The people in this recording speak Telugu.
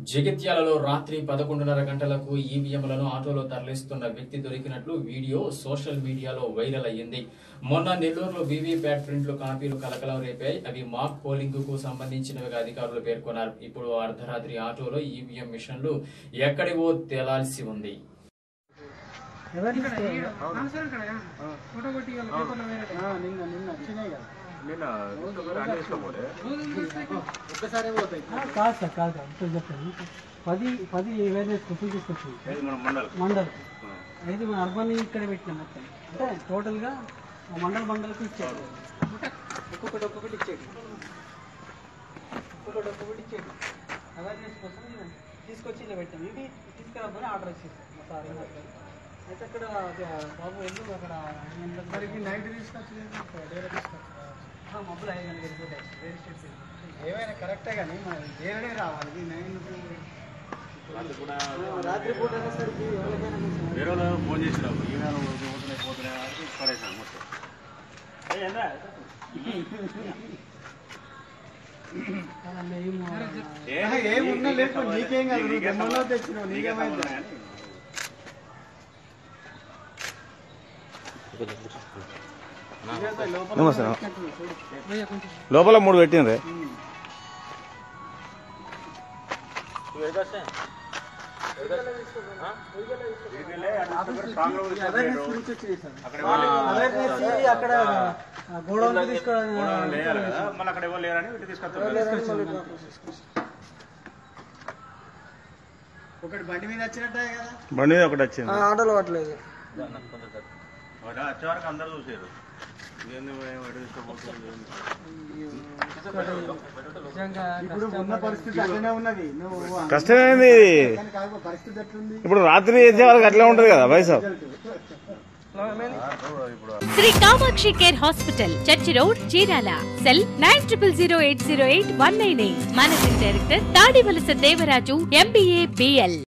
జగిత్యాలలో రాత్రి పదకొండున్నర గంటలకు ఈవీఎంలను ఆటోలో తరలిస్తున్న వ్యక్తి దొరికినట్లు వీడియో సోషల్ మీడియాలో వైరల్ అయ్యింది మొన్న నెల్లూరులో వీవీప్యాట్ ప్రింట్లు కాపీలు కలకలం రేపాయి అవి మాక్ పోలింగ్ కు సంబంధించినవిగా అధికారులు పేర్కొన్నారు ఇప్పుడు అర్ధరాత్రి ఆటోలో ఈవీఎం మిషన్లు ఎక్కడివో తేలాల్సి ఉంది నిన్న నిన్న వచ్చినాయి కదా నిన్న అన్ని తీసుకోపోతే ఒక్కసారి పోతాయి కాదు సార్ కాదు కాదు ఇప్పుడు చెప్పండి పది పది అవేర్నెస్ కుప్పలు తీసుకొచ్చింది ఇది మన మండలం మండల్ అయితే మన అర్బన్ ఇక్కడ పెట్టిన మొత్తం అంటే టోటల్గా ఆ మండల్ మండల్కి ఇచ్చేది ఒక్కొక్కటి ఒక్కొక్కటి ఇచ్చేది ఒక్కొక్కటి ఒక్కొక్కటి ఇచ్చేది అవేర్నెస్ కోసం తీసుకొచ్చి ఇలా పెట్టాం ఇది తీసుకురాబోని ఆర్డర్ ఇచ్చేసాం మా సార్ ఏమన్నారు. అయితే అక్కడ అది ఆ బాబు ఎందుకు అక్కడ మరికి నైట్ తీసుకొచ్చి మబ్బులు ఐదు గంటలకు వెళ్ళిపోతాయి వేరే స్టేట్స్ ఏమైనా కరెక్టే కానీ మరి వేరే రావాలి ఇది నైన్ రాత్రి పూట అనేసరికి ఎవరికైనా కొంచెం వేరే వాళ్ళు ఫోన్ చేసినావు ఈమె పోతున్నాయి పోతున్నాయి అని పడేసాను మొత్తం ఏ, ఏందా? ఏ, ఏమున్నా లేకపోతే నీకేం కాదు నువ్వు నీకే దమ్మలో సంబంధం. తెచ్చినావు నీకే నీకేమైంది సంబంధం అని. నమస్తే లోపల మూడు పెట్టిండ్రే వీటిలే అటు ఇటు స్ట్రాంగ్ గా తీసుకొచ్చారు. అక్కడ అక్కడ గోడౌన్ తీసుకోవడం గోడౌన్లో వేయాలి కదా మళ్ళీ అక్కడ ఎవరు లేరని ఇటు తీసుకొస్తారు ఒకటి బండి మీద వచ్చినట్టే కదా బండి మీద ఒకటి వచ్చింది ఆటోలో పట్టలేదు వాడు వచ్చే వరకు అందరూ చూసారు ఏంది మేము ఎటు తీసుకోబోతుంది ఏంది? ఇప్పుడు ఉన్న పరిస్థితి అట్లనే ఉన్నది నువ్వు కష్టమైంది కానీ కాకపోతే పరిస్థితి ఎట్లుంది ఇప్పుడు రాత్రి చేసే వాళ్ళకి అట్లా ఉంటది కదా వయసు Sri Kamakshi care hospital church road Chirala cell nine triple zero eight zero eight one nine eight managing director Tadivalasa Devaraju MBA BL